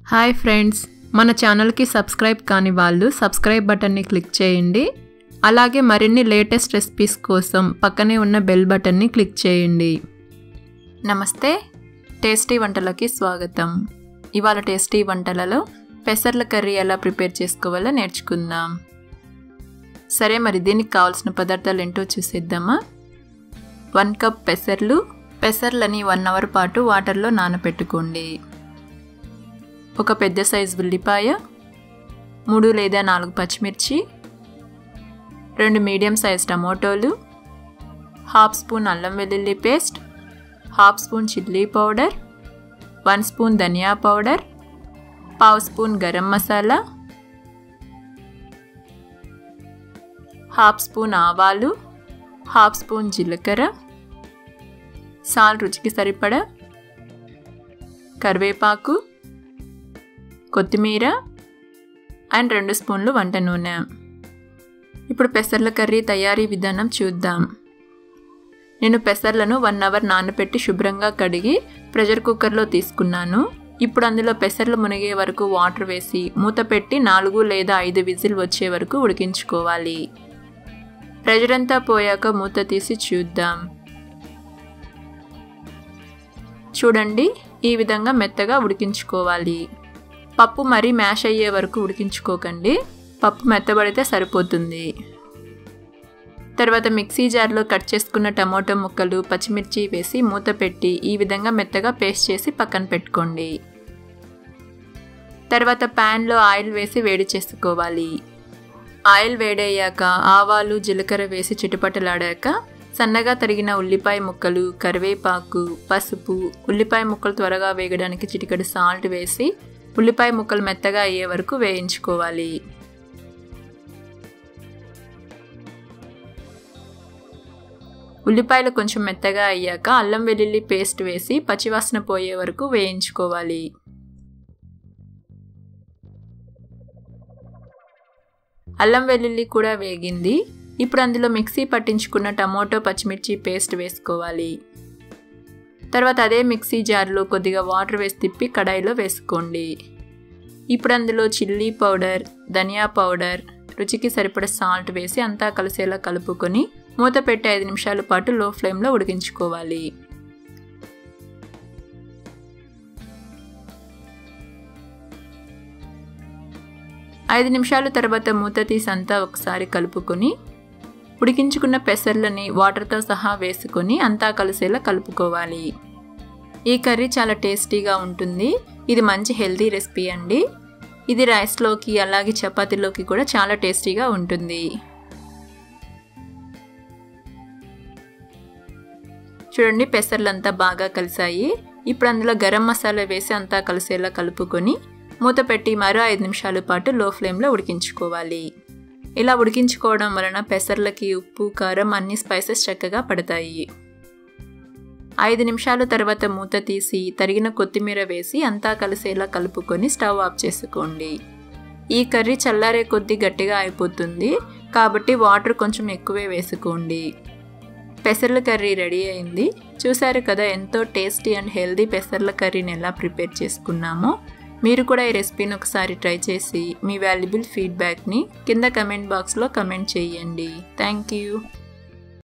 hi friends మన ఛానల్కి subscribe కాని వాళ్ళు సబ్స్క్రైబ్ బటన్ని క్లిక్ చేయండి అలాగే మరిన్ని లేటెస్ట్ రెసిపీస్ కోసం పక్కనే ఉన్న బెల్ బటన్ని క్లిక్ చేయండి నమస్తే టేస్టీ వంటలకి స్వాగతం ఇవాళ టేస్టీ వంటలలో పెసర్ల కర్రీ ఎలా ప్రిపేర్ చేసుకోవాలో నేర్చుకుందాం సరే మరి దీనికి కావాల్సిన పదార్థాలు ఏంటో చూసేద్దామా వన్ కప్ పెసర్లు పెసర్లని వన్ అవర్ పాటు వాటర్లో నానబెట్టుకోండి ఒక పెద్ద సైజు ఉల్లిపాయ మూడు లేదా నాలుగు పచ్చిమిర్చి రెండు మీడియం సైజ్ టమోటోలు హాఫ్ స్పూన్ అల్లం వెల్లుల్లి paste half spoon chilli powder one spoon ధనియా పౌడర్ పావు spoon garam masala half spoon ఆవాలు హాఫ్ స్పూన్ జీలకర్ర సాల్ రుచికి సరిపడా కరివేపాకు కొత్తిమీర అండ్ రెండు స్పూన్లు వంట నూనె ఇప్పుడు పెసర్ల కర్రీ తయారీ విధానం చూద్దాం నేను పెసర్లను వన్ అవర్ నానబెట్టి శుభ్రంగా కడిగి ప్రెషర్ కుక్కర్లో తీసుకున్నాను ఇప్పుడు అందులో పెసర్లు మునిగే వరకు వాటర్ వేసి మూత పెట్టి నాలుగు లేదా ఐదు విజిల్ వచ్చే వరకు ఉడికించుకోవాలి ప్రెషర్ అంతా పోయాక మూత తీసి చూద్దాం చూడండి ఈ విధంగా మెత్తగా ఉడికించుకోవాలి పప్పు మరీ మ్యాష్ అయ్యే వరకు ఉడికించుకోకండి పప్పు మెత్తబడితే సరిపోతుంది తర్వాత మిక్సీ జార్లో కట్ చేసుకున్న టమోటో ముక్కలు పచ్చిమిర్చి వేసి మూత పెట్టి ఈ విధంగా మెత్తగా పేస్ట్ చేసి పక్కన పెట్టుకోండి తర్వాత ప్యాన్లో ఆయిల్ వేసి వేడి చేసుకోవాలి ఆయిల్ వేడయ్యాక ఆవాలు జీలకర్ర వేసి చిటుపటలాడాక సన్నగా తరిగిన ఉల్లిపాయ ముక్కలు కరివేపాకు పసుపు ఉల్లిపాయ ముక్కలు త్వరగా వేగడానికి చిటికడు సాల్ట్ వేసి ఉల్లిపాయ ముక్కలు మెత్తగా అయ్యే వరకు వేయించుకోవాలి ఉల్లిపాయలు కొంచెం మెత్తగా అయ్యాక అల్లం వెల్లుల్లి పేస్ట్ వేసి పచ్చివాసన పోయే వరకు వేయించుకోవాలి అల్లం వెల్లుల్లి కూడా వేగింది ఇప్పుడు అందులో మిక్సీ పట్టించుకున్న టమోటో పచ్చిమిర్చి పేస్ట్ వేసుకోవాలి తర్వాత అదే మిక్సీ జార్లో కొద్దిగా వాటర్ వేసి తిప్పి కడాయిలో వేసుకోండి ఇప్పుడు అందులో చిల్లీ పౌడర్ ధనియా పౌడర్ రుచికి సరిపడ సాల్ట్ వేసి అంతా కలిసేలా కలుపుకొని మూత పెట్టి ఐదు నిమిషాల పాటు లో ఫ్లేమ్లో ఉడికించుకోవాలి ఐదు నిమిషాల తర్వాత మూత తీసి అంతా ఒకసారి కలుపుకొని ఉడికించుకున్న పెసర్లని వాటర్తో సహా వేసుకొని అంతా కలిసేలా కలుపుకోవాలి ఈ కర్రీ చాలా టేస్టీగా ఉంటుంది ఇది మంచి హెల్తీ రెసిపీ అండి ఇది రైస్లోకి అలాగే చపాతీలోకి కూడా చాలా టేస్టీగా ఉంటుంది చూడండి పెసర్లంతా బాగా కలిసాయి ఇప్పుడు అందులో గరం మసాలా వేసి అంతా కలిసేలా కలుపుకొని మూత పెట్టి మరో ఐదు నిమిషాల పాటు లో ఫ్లేమ్లో ఉడికించుకోవాలి ఇలా ఉడికించుకోవడం వలన పెసర్లకి ఉప్పు కారం అన్ని స్పైసెస్ చక్కగా పడతాయి ఐదు నిమిషాల తర్వాత మూత తీసి తరిగిన కొత్తిమీర వేసి అంతా కలిసేలా కలుపుకొని స్టవ్ ఆఫ్ చేసుకోండి ఈ కర్రీ చల్లారే కొద్దీ గట్టిగా అయిపోతుంది కాబట్టి వాటర్ కొంచెం ఎక్కువే వేసుకోండి పెసర్ల కర్రీ రెడీ అయింది చూసారు కదా ఎంతో టేస్టీ అండ్ హెల్దీ పెసర్ల కర్రీని ఎలా ప్రిపేర్ చేసుకున్నామో మీరు కూడా ఈ రెసిపీని ఒకసారి ట్రై చేసి మీ వాల్యుబుల్ ఫీడ్బ్యాక్ని కింద కమెంట్ బాక్స్లో కమెంట్ చేయండి థ్యాంక్ యూ